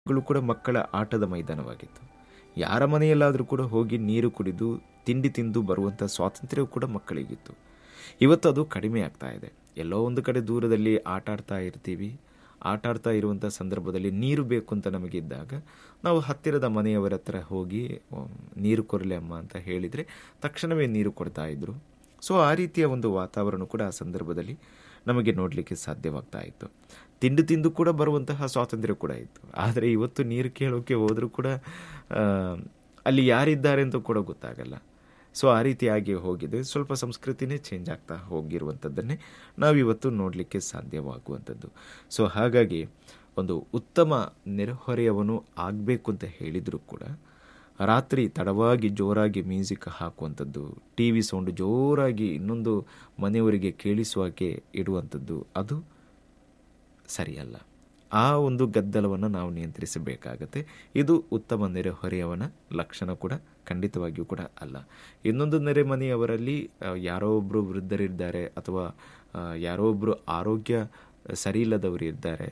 ಗಳು ಕೂಡ ಮಕ್ಕಳ ಆಟದ ಮೈದಾನವಾಗಿತ್ತು ಯಾರ ಮನೆಯಲ್ಲಾದರೂ ಕೂಡ ಹೋಗಿ ನೀರು ಕುಡಿದು ತಿಂಡಿ ತಿಂದು ಬರುವಂಥ ಸ್ವಾತಂತ್ರ್ಯ ಕೂಡ ಮಕ್ಕಳಿಗಿತ್ತು ಇವತ್ತು ಅದು ಕಡಿಮೆ ಆಗ್ತಾ ಇದೆ ಎಲ್ಲೋ ಒಂದು ಕಡೆ ದೂರದಲ್ಲಿ ಆಟ ಆಡ್ತಾ ಇರ್ತೀವಿ ಆಟ ಆಡ್ತಾ ಇರುವಂಥ ಸಂದರ್ಭದಲ್ಲಿ ನೀರು ಬೇಕು ಅಂತ ನಮಗಿದ್ದಾಗ ನಾವು ಹತ್ತಿರದ ಮನೆಯವರ ಹತ್ರ ಹೋಗಿ "ಉಮ್, ನೀರು ಕೊರಲೆ ಅಮ್ಮ ಅಂತ ಹೇಳಿದರೆ ತಕ್ಷಣವೇ ನೀರು ಕೊಡ್ತಾ ಇದ್ರು ಸೊ ಆ ರೀತಿಯ ಒಂದು ವಾತಾವರಣ ಕೂಡ ಆ ಸಂದರ್ಭದಲ್ಲಿ ನಮಗೆ ನೋಡಲಿಕ್ಕೆ ಸಾಧ್ಯವಾಗ್ತಾ ಇತ್ತು ತಿಂದು ತಿಂದು ಕೂಡ ಬರುವಂತಹ ಸ್ವಾತಂತ್ರ್ಯ ಕೂಡ ಇತ್ತು ಆದರೆ ಇವತ್ತು ನೀರು ಕೇಳೋಕೆ ಹೋದರೂ ಕೂಡ ಆ, ಅಲ್ಲಿ ಯಾರಿದ್ದಾರೆ ಅಂತ ಕೂಡ ಗೊತ್ತಾಗಲ್ಲ ಸೊ ಆ ರೀತಿಯಾಗಿ ಹೋಗಿದೆ ಸ್ವಲ್ಪ ಸಂಸ್ಕೃತಿನೇ ಚೇಂಜ್ ಆಗ್ತಾ ಹೋಗಿರುವಂಥದ್ದನ್ನೇ ನಾವಿವತ್ತು ನೋಡಲಿಕ್ಕೆ ಸಾಧ್ಯವಾಗುವಂಥದ್ದು ಸೊ ಹಾಗಾಗಿ ಒಂದು ಉತ್ತಮ ನೆರೆಹೊರೆಯವನು ಆಗಬೇಕು ಅಂತ ಹೇಳಿದರೂ ಕೂಡ ರಾತ್ರಿ ತಡವಾಗಿ ಜೋರಾಗಿ ಮ್ಯೂಸಿಕ್ ಹಾಕುವಂಥದ್ದು ಟಿ ವಿ ಸೌಂಡ್ ಜೋರಾಗಿ ಇನ್ನೊಂದು ಮನೆಯವರಿಗೆ ಕೇಳಿಸುವಾಗೆ ಇಡುವಂಥದ್ದು ಅದು ಸರಿಯಲ್ಲ ಆ ಒಂದು ಗದ್ದಲವನ್ನು ನಾವು ನಿಯಂತ್ರಿಸಬೇಕಾಗತ್ತೆ ಇದು ಉತ್ತಮ ನೆರೆಹೊರೆಯವನ ಲಕ್ಷಣ ಕೂಡ ಖಂಡಿತವಾಗಿಯೂ ಕೂಡ ಅಲ್ಲ ಇನ್ನೊಂದು ನೆರೆ ಮನೆಯವರಲ್ಲಿ ಆ, ಯಾರೋ ಒಬ್ಬರು ವೃದ್ಧರಿದ್ದಾರೆ ಅಥವಾ ಆ, ಯಾರೋ ಒಬ್ಬರು ಆರೋಗ್ಯ ಸರಿ ಇಲ್ಲದವರು ಇದ್ದಾರೆ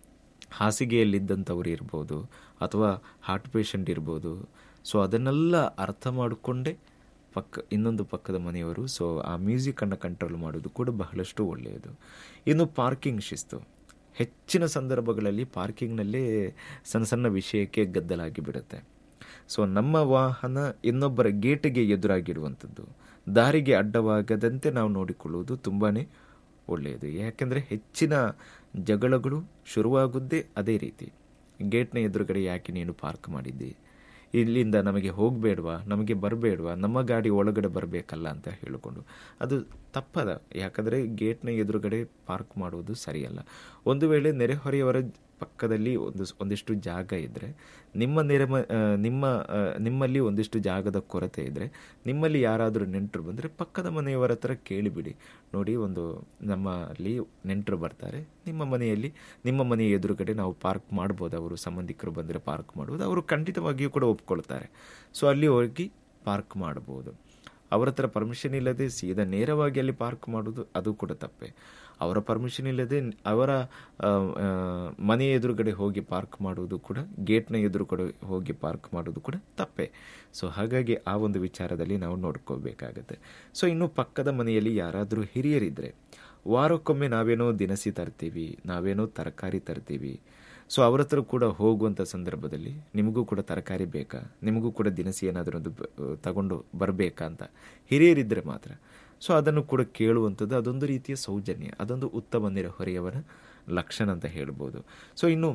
ಹಾಸಿಗೆಯಲ್ಲಿದ್ದಂಥವ್ರು ಇರ್ಬೋದು ಅಥವಾ ಹಾರ್ಟ್ ಪೇಷಂಟ್ ಇರ್ಬೋದು ಸೊ ಅದನ್ನೆಲ್ಲ ಅರ್ಥ ಮಾಡಿಕೊಂಡೇ ಪಕ್ಕ ಇನ್ನೊಂದು ಪಕ್ಕದ ಮನೆಯವರು ಸೊ ಆ ಮ್ಯೂಸಿಕನ್ನು ಕಂಟ್ರೋಲ್ ಮಾಡೋದು ಕೂಡ ಬಹಳಷ್ಟು ಒಳ್ಳೆಯದು ಇನ್ನು ಪಾರ್ಕಿಂಗ್ ಶಿಸ್ತು ಹೆಚ್ಚಿನ ಸಂದರ್ಭಗಳಲ್ಲಿ ಪಾರ್ಕಿಂಗ್ನಲ್ಲೇ ಸಣ್ಣ ಸಣ್ಣ ವಿಷಯಕ್ಕೆ ಗದ್ದಲಾಗಿ ಬಿಡುತ್ತೆ ಸೊ ನಮ್ಮ ವಾಹನ ಇನ್ನೊಬ್ಬರ ಗೇಟಿಗೆ ಎದುರಾಗಿಡುವಂಥದ್ದು ದಾರಿಗೆ ಅಡ್ಡವಾಗದಂತೆ ನಾವು ನೋಡಿಕೊಳ್ಳುವುದು ತುಂಬಾ ಒಳ್ಳೆಯದು ಯಾಕೆಂದರೆ ಹೆಚ್ಚಿನ ಜಗಳಗಳು ಶುರುವಾಗುವುದೇ ಅದೇ ರೀತಿ ಗೇಟ್ನ ಎದುರುಗಡೆ ಯಾಕೆ ನೀನು ಪಾರ್ಕ್ ಮಾಡಿದ್ದಿ ಇಲ್ಲಿಂದ ನಮಗೆ ಹೋಗಬೇಡ್ವಾ ನಮಗೆ ಬರಬೇಡ್ವಾ ನಮ್ಮ ಗಾಡಿ ಒಳಗಡೆ ಬರಬೇಕಲ್ಲ ಅಂತ ಹೇಳಿಕೊಂಡು ಅದು ತಪ್ಪದ ಯಾಕಂದರೆ ಗೇಟ್ನ ಎದುರುಗಡೆ ಪಾರ್ಕ್ ಮಾಡುವುದು ಸರಿಯಲ್ಲ ಒಂದು ವೇಳೆ ನೆರೆಹೊರೆಯವರ ಪಕ್ಕದಲ್ಲಿ ಒಂದು ಒಂದಿಷ್ಟು ಜಾಗ ಇದ್ದರೆ ನಿಮ್ಮ ನೆರೆ ಮ- ಆ, ನಿಮ್ಮ ಆ, ನಿಮ್ಮಲ್ಲಿ ಒಂದಿಷ್ಟು ಜಾಗದ ಕೊರತೆ ಇದ್ದರೆ ನಿಮ್ಮಲ್ಲಿ ಯಾರಾದರೂ ನೆಂಟರು ಬಂದರೆ ಪಕ್ಕದ ಮನೆಯವರ ಹತ್ರ ಕೇಳಿಬಿಡಿ ನೋಡಿ ಒಂದು ನಮ್ಮಲ್ಲಿ ನೆಂಟರು ಬರ್ತಾರೆ ನಿಮ್ಮ ಮನೆಯಲ್ಲಿ ನಿಮ್ಮ ಮನೆಯ ಎದುರುಗಡೆ ನಾವು ಪಾರ್ಕ್ ಮಾಡ್ಬೋದು ಅವರು ಸಂಬಂಧಿಕರು ಬಂದರೆ ಪಾರ್ಕ್ ಮಾಡ್ಬೋದು ಅವರು ಖಂಡಿತವಾಗಿಯೂ ಕೂಡ ಒಪ್ಕೊಳ್ತಾರೆ ಸೊ ಅಲ್ಲಿ ಹೋಗಿ ಪಾರ್ಕ್ ಮಾಡ್ಬೋದು ಅವರ ಹತ್ರ ಪರ್ಮಿಷನ್ ಇಲ್ಲದೆ ಸೀದಾ ನೇರವಾಗಿ ಅಲ್ಲಿ ಪಾರ್ಕ್ ಮಾಡೋದು ಅದು ಕೂಡ ತಪ್ಪೆ ಅವರ ಪರ್ಮಿಷನ್ ಇಲ್ಲದೆ ಅವರ ಆ, ಆ, ಮನೆಯ ಎದುರುಗಡೆ ಹೋಗಿ ಪಾರ್ಕ್ ಮಾಡುವುದು ಕೂಡ ಗೇಟ್ನ ಎದುರುಗಡೆ ಹೋಗಿ ಪಾರ್ಕ್ ಮಾಡೋದು ಕೂಡ ತಪ್ಪೆ ಸೊ ಹಾಗಾಗಿ ಆ ಒಂದು ವಿಚಾರದಲ್ಲಿ ನಾವು ನೋಡ್ಕೋಬೇಕಾಗತ್ತೆ ಸೊ ಇನ್ನು ಪಕ್ಕದ ಮನೆಯಲ್ಲಿ ಯಾರಾದರೂ ಹಿರಿಯರಿದ್ದರೆ ವಾರಕ್ಕೊಮ್ಮೆ ನಾವೇನೋ ದಿನಸಿ ತರ್ತೀವಿ ನಾವೇನೋ ತರಕಾರಿ ತರ್ತೀವಿ ಸೊ ಅವ್ರ ಹತ್ರ ಕೂಡ ಹೋಗುವಂಥ ಸಂದರ್ಭದಲ್ಲಿ ನಿಮಗೂ ಕೂಡ ತರಕಾರಿ ಬೇಕಾ ನಿಮಗೂ ಕೂಡ ದಿನಸಿ ಏನಾದರೂ ಒಂದು ಬ- ತಗೊಂಡು ಬರಬೇಕಾ ಅಂತ ಹಿರಿಯರಿದ್ದರೆ ಮಾತ್ರ ಸೊ ಅದನ್ನು ಕೂಡ ಕೇಳುವಂಥದ್ದು ಅದೊಂದು ರೀತಿಯ ಸೌಜನ್ಯ ಅದೊಂದು ಉತ್ತಮ ನೆರೆಹೊರೆಯವರ ಲಕ್ಷಣ ಅಂತ ಹೇಳ್ಬೋದು ಸೊ ಇನ್ನು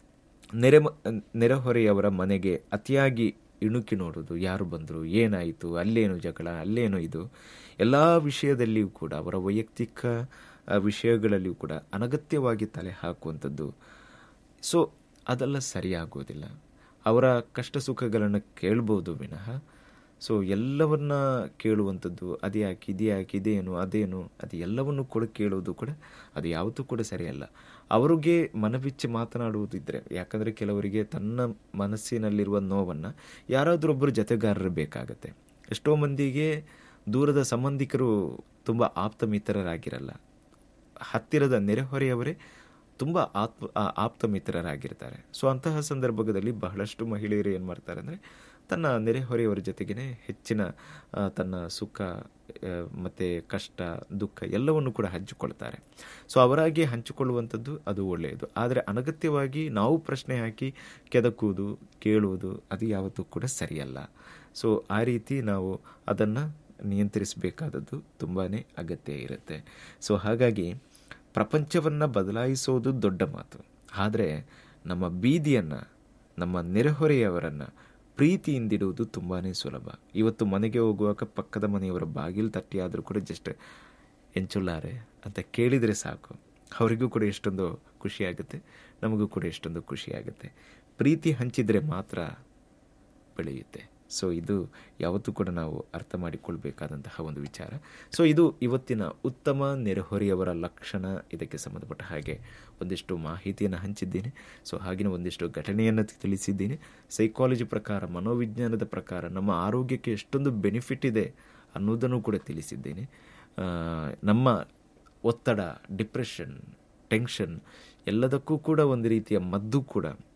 ನೆರೆ ನೆರೆಹೊರೆಯವರ ಮನೆಗೆ ಅತಿಯಾಗಿ ಇಣುಕಿ ನೋಡೋದು ಯಾರು ಬಂದರು ಏನಾಯಿತು ಅಲ್ಲೇನು ಜಗಳ ಅಲ್ಲೇನು ಇದು ಎಲ್ಲ ವಿಷಯದಲ್ಲಿಯೂ ಕೂಡ ಅವರ ವೈಯಕ್ತಿಕ ಆ, ವಿಷಯಗಳಲ್ಲಿಯೂ ಕೂಡ ಅನಗತ್ಯವಾಗಿ ತಲೆ ಹಾಕುವಂಥದ್ದು ಸೊ ಅದೆಲ್ಲ ಸರಿಯಾಗೋದಿಲ್ಲ ಅವರ ಕಷ್ಟ ಸುಖಗಳನ್ನು ಕೇಳ್ಬೋದು ವಿನಃ ಸೊ ಎಲ್ಲವನ್ನ ಕೇಳುವಂಥದ್ದು ಅದು ಯಾಕೆ ಇದು ಯಾಕೆ ಇದೇನು ಅದೇನು ಅದು ಎಲ್ಲವನ್ನು ಕೂಡ ಕೇಳೋದು ಕೂಡ ಅದು ಯಾವತ್ತೂ ಕೂಡ ಸರಿಯಲ್ಲ ಅವರಿಗೆ ಮನಬಿಚ್ಚಿ ಮಾತನಾಡುವುದಿದ್ರೆ ಯಾಕಂದರೆ ಕೆಲವರಿಗೆ ತನ್ನ ಮನಸ್ಸಿನಲ್ಲಿರುವ ನೋವನ್ನು ಯಾರಾದರೊಬ್ಬರು ಜೊತೆಗಾರರು ಬೇಕಾಗತ್ತೆ ಎಷ್ಟೋ ಮಂದಿಗೆ ದೂರದ ಸಂಬಂಧಿಕರು ತುಂಬ ಆಪ್ತ ಮಿತ್ರರಾಗಿರಲ್ಲ ಹತ್ತಿರದ ನೆರೆಹೊರೆಯವರೇ ತುಂಬ ಆತ್ಮ ಆ- ಆಪ್ತ ಮಿತ್ರರಾಗಿರ್ತಾರೆ ಸೊ ಅಂತಹ ಸಂದರ್ಭದಲ್ಲಿ ಬಹಳಷ್ಟು ಮಹಿಳೆಯರು ಏನು ಮಾಡ್ತಾರೆ ಅಂದರೆ ತನ್ನ ನೆರೆಹೊರೆಯವರ ಜೊತೆಗೇ ಹೆಚ್ಚಿನ ಆ, ತನ್ನ ಸುಖ ಆ, ಮತ್ತೆ ಕಷ್ಟ ದುಃಖ ಎಲ್ಲವನ್ನು ಕೂಡ ಹಂಚಿಕೊಳ್ತಾರೆ ಸೊ ಅವರಾಗಿ ಹಂಚಿಕೊಳ್ಳುವಂಥದ್ದು ಅದು ಒಳ್ಳೆಯದು ಆದರೆ ಅನಗತ್ಯವಾಗಿ ನಾವು ಪ್ರಶ್ನೆ ಹಾಕಿ ಕೆದಕುವುದು ಕೇಳುವುದು ಅದು ಯಾವತ್ತೂ ಕೂಡ ಸರಿಯಲ್ಲ ಸೊ ಆ ರೀತಿ ನಾವು ಅದನ್ನು ನಿಯಂತ್ರಿಸಬೇಕಾದದ್ದು ತುಂಬಾ ಅಗತ್ಯ ಇರುತ್ತೆ ಸೊ ಹಾಗಾಗಿ ಪ್ರಪಂಚವನ್ನು ಬದಲಾಯಿಸೋದು ದೊಡ್ಡ ಮಾತು ಆದರೆ ನಮ್ಮ ಬೀದಿಯನ್ನು ನಮ್ಮ ನೆರೆಹೊರೆಯವರನ್ನು ಪ್ರೀತಿಯಿಂದಿಡುವುದು ತುಂಬಾ ಸುಲಭ ಇವತ್ತು ಮನೆಗೆ ಹೋಗುವಾಗ ಪಕ್ಕದ ಮನೆಯವರ ಬಾಗಿಲು ತಟ್ಟಿ ಆದರೂ ಕೂಡ ಜಸ್ಟ್ ಎಂಚುಲ್ಲಾರೆ ಅಂತ ಕೇಳಿದರೆ ಸಾಕು ಅವರಿಗೂ ಕೂಡ ಎಷ್ಟೊಂದು ಖುಷಿಯಾಗುತ್ತೆ ನಮಗೂ ಕೂಡ ಎಷ್ಟೊಂದು ಖುಷಿಯಾಗುತ್ತೆ ಪ್ರೀತಿ ಹಂಚಿದರೆ ಮಾತ್ರ ಬೆಳೆಯುತ್ತೆ ಸೊ ಇದು ಯಾವತ್ತೂ ಕೂಡ ನಾವು ಅರ್ಥ ಮಾಡಿಕೊಳ್ಬೇಕಾದಂತಹ ಒಂದು ವಿಚಾರ ಸೊ ಇದು ಇವತ್ತಿನ ಉತ್ತಮ ನೆರೆಹೊರೆಯವರ ಲಕ್ಷಣ ಇದಕ್ಕೆ ಸಂಬಂಧಪಟ್ಟ ಹಾಗೆ ಒಂದಿಷ್ಟು ಮಾಹಿತಿಯನ್ನು ಹಂಚಿದ್ದೀನಿ ಸೊ ಹಾಗೆಯೇ ಒಂದಿಷ್ಟು ಘಟನೆಯನ್ನು ತಿಳಿಸಿದ್ದೀನಿ ಸೈಕಾಲಜಿ ಪ್ರಕಾರ ಮನೋವಿಜ್ಞಾನದ ಪ್ರಕಾರ ನಮ್ಮ ಆರೋಗ್ಯಕ್ಕೆ ಎಷ್ಟೊಂದು ಬೆನಿಫಿಟ್ ಇದೆ ಅನ್ನೋದನ್ನು ಕೂಡ ತಿಳಿಸಿದ್ದೇನೆ ಆ, ನಮ್ಮ ಒತ್ತಡ ಡಿಪ್ರೆಷನ್ ಟೆನ್ಷನ್ ಎಲ್ಲದಕ್ಕೂ ಕೂಡ ಒಂದು ರೀತಿಯ ಮದ್ದು ಕೂಡ